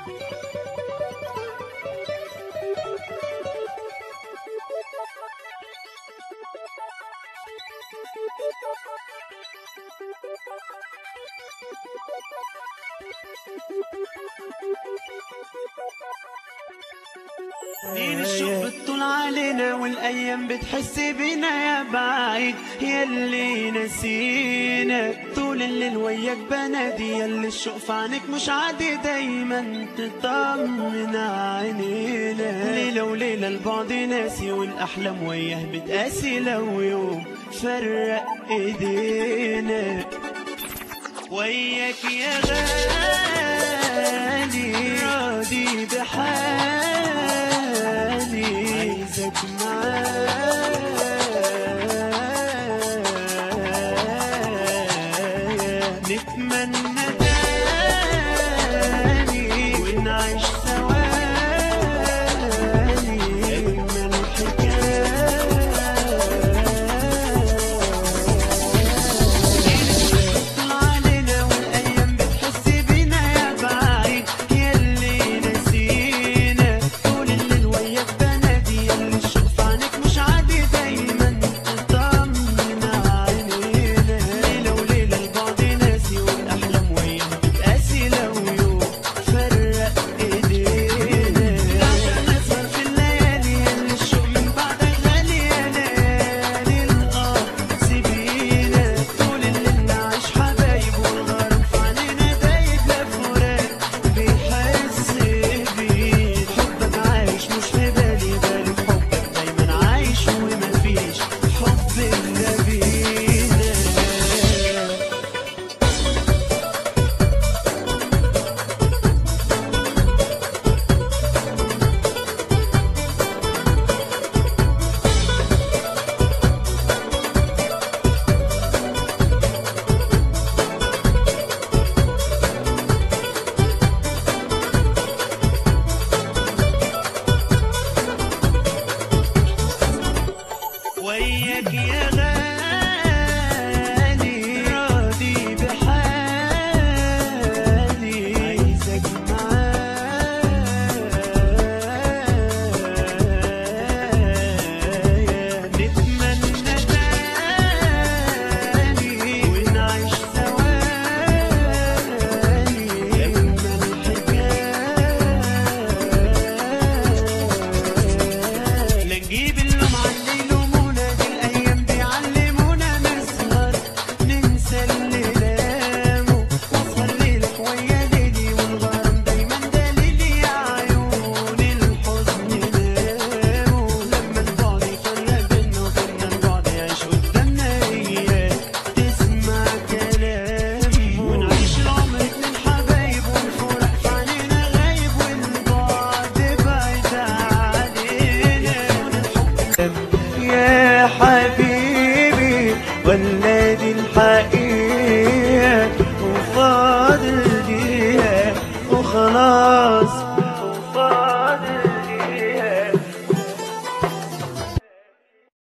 سنين الشوق بتطول علينا والايام بتحس بينا يا بعيد يلي نسينا طول الليل وياك بنادي يلي الشوق في عينك مش عادي دايما تطمن عينينا ليلة وليلة البعد ناسي والاحلام وياه بتقاسي لو يوم فرق ايدينا وياك يا غالي راضي بحالي عايزك معايا نتمنى